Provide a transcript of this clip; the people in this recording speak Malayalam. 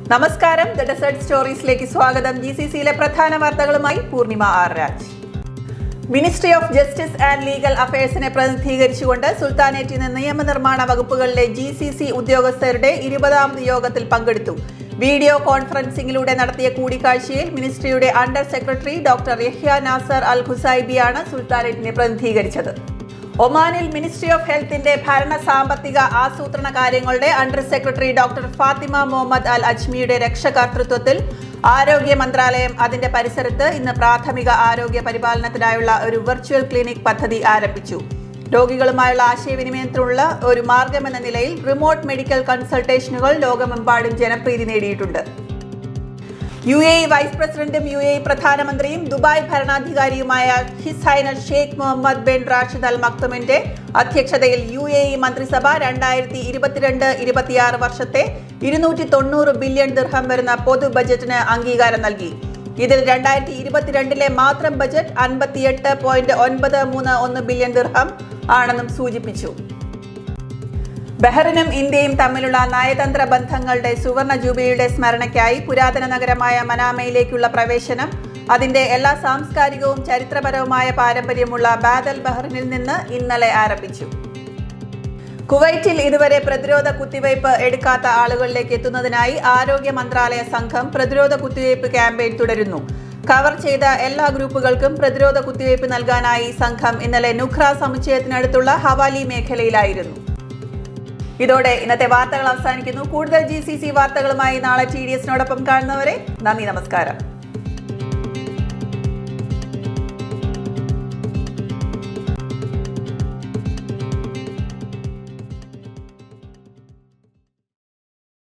നമസ്കാരം ദ ഡെസേർട്ട് സ്റ്റോറീസിലേക്ക് സ്വാഗതം ജി സി സിയിലെ പ്രധാന വാർത്തകളുമായി Poornima R Raj ministry of justice and legal അഫയേഴ്സിനെ പ്രതിനിധീകരിച്ചുകൊണ്ട് സുൽത്താനേറ്റിന് നിയമനിർമ്മാണ വകുപ്പുകളിലെ ജി സി സി ഉദ്യോഗസ്ഥരുടെ ഇരുപതാമത് യോഗത്തിൽ പങ്കെടുത്തു വീഡിയോ കോൺഫറൻസിംഗിലൂടെ നടത്തിയ കൂടിക്കാഴ്ചയിൽ മിനിസ്ട്രിയുടെ under secretary doctor Yahya Nasser Al ഖുസൈബിയാണ് സുൽത്താനേറ്റിനെ പ്രതിനിധീകരിച്ചത് ഒമാനിൽ മിനിസ്ട്രി ഓഫ് ഹെൽത്തിന്റെ ഭരണ സാമ്പത്തിക ആസൂത്രണ കാര്യങ്ങളുടെ under secretary doctor Fatima Mohammed Al അജ്മിയുടെ രക്ഷകർത്തൃത്വത്തിൽ ആരോഗ്യ മന്ത്രാലയം അതിന്റെ പരിസരത്ത് ഇന്ന് പ്രാഥമിക ആരോഗ്യ പരിപാലനത്തിനായുള്ള ഒരു വെർച്വൽ ക്ലിനിക് പദ്ധതി ആരംഭിച്ചു രോഗികളുമായുള്ള ആശയവിനിമയത്തിനുള്ള ഒരു മാർഗമെന്ന നിലയിൽ റിമോട്ട് മെഡിക്കൽ കൺസൾട്ടേഷനുകൾ ലോകമെമ്പാടും ജനപ്രീതി നേടിയിട്ടുണ്ട് യു എ ഇ വൈസ് പ്രസിഡന്റും യു എ ഇ പ്രധാനമന്ത്രിയും ദുബായ് ഭരണാധികാരിയുമായ his highness Sheikh Mohammed bin Rashid Al മക്തുമിന്റെ അധ്യക്ഷതയിൽ യു എ ഇ മന്ത്രിസഭ രണ്ടായിരത്തി ഇരുപത്തിരണ്ട് ഇരുപത്തിയാറ് വർഷത്തെ ഇരുന്നൂറ്റി തൊണ്ണൂറ് ബില്യൺ ദിർഹം വരുന്ന പൊതു ബജറ്റിന് അംഗീകാരം നൽകി ഇതിൽ രണ്ടായിരത്തി ഇരുപത്തിരണ്ടിലെ മാത്രം ബജറ്റ് അൻപത്തിയെട്ട് പോയിന്റ് ഒൻപത് മൂന്ന് ഒന്ന് ബില്യൺ ദിർഹം ആണെന്നും സൂചിപ്പിച്ചു ബഹ്റിനും ഇന്ത്യയും തമ്മിലുള്ള നയതന്ത്ര ബന്ധങ്ങളുടെ സുവർണ ജൂബിലിയുടെ സ്മരണയ്ക്കായി പുരാതന നഗരമായ മനാമയിലേക്കുള്ള പ്രവേശനം അതിന്റെ എല്ലാ സാംസ്കാരികവും ചരിത്രപരവുമായ പാരമ്പര്യമുള്ള ബാദൽ ബഹ്റിനിൽ നിന്ന് ഇന്നലെ ആരംഭിച്ചു കുവൈറ്റിൽ ഇതുവരെ പ്രതിരോധ കുത്തിവയ്പ് എടുക്കാത്ത ആളുകളിലേക്ക് എത്തുന്നതിനായി ആരോഗ്യ മന്ത്രാലയ സംഘം പ്രതിരോധ കുത്തിവയ്പ് ക്യാമ്പയിൻ തുടരുന്നു കവർ ചെയ്ത എല്ലാ ഗ്രൂപ്പുകൾക്കും പ്രതിരോധ കുത്തിവയ്പ് നൽകാനായി സംഘം ഇന്നലെ നുഖ്ര സമുച്ചയത്തിനടുത്തുള്ള ഹവാലി മേഖലയിലായിരുന്നു ഇതോടെ ഇന്നത്തെ വാർത്തകൾ അവസാനിക്കുന്നു കൂടുതൽ ജി സി സി വാർത്തകളുമായി നാളെ ടി ഡി എസിനോടൊപ്പം കാണുന്നവരെ നന്ദി നമസ്കാരം